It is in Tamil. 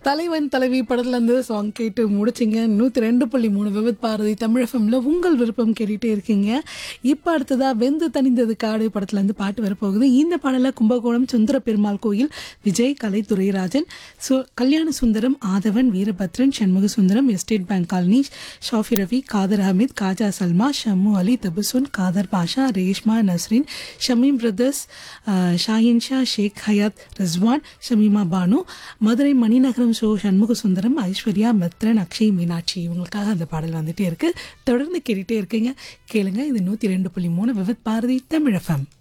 தலைவன் தலைவி படத்துல இருந்து சாங் கேட்டு முடிச்சிங்க நூற்றி ரெண்டு புள்ளி மூணு விவித் பாரதி தமிழ் எஃப்எம்ல உங்கள் விருப்பம் கேட்டுட்டே இருக்கீங்க இப்போ அடுத்ததா வெந்து தணிந்தது காடு படத்துல இருந்து பாட்டு வரப்போகுது இந்த பாடல கும்பகோணம் சுந்தர பெருமாள் கோயில் விஜய் கலை துரைராஜன் சு Kalyanasundaram Aadhavan Veerabhadran Shanmugasundaram estate bank colony Shafi Rafi Khader Ahameed Khaja Salma Shammu Ali தபுசுன் காதர் பாஷா ரேஷ்மா நஸ்ரின் ஷமீம் பிரதர்ஸ் அஹ், ஷாஹின் ஷா ஷேக் ஹயாத் ரிஸ்வான் ஷமீமா பானு மதுரை மணிநகரம் ஷோ சண்முக சுந்தரம் ஐஸ்வர்யா மித்ரன் அக்ஷய் மீனாட்சி இவங்களுக்காக அந்த பாடல் வந்துட்டே இருக்கு தொடர்ந்து கேட்டுட்டே இருக்கீங்க கேளுங்க இது நூற்றி ரெண்டு புள்ளி மூணு விவித் பாரதி தமிழ் எஃப்எம்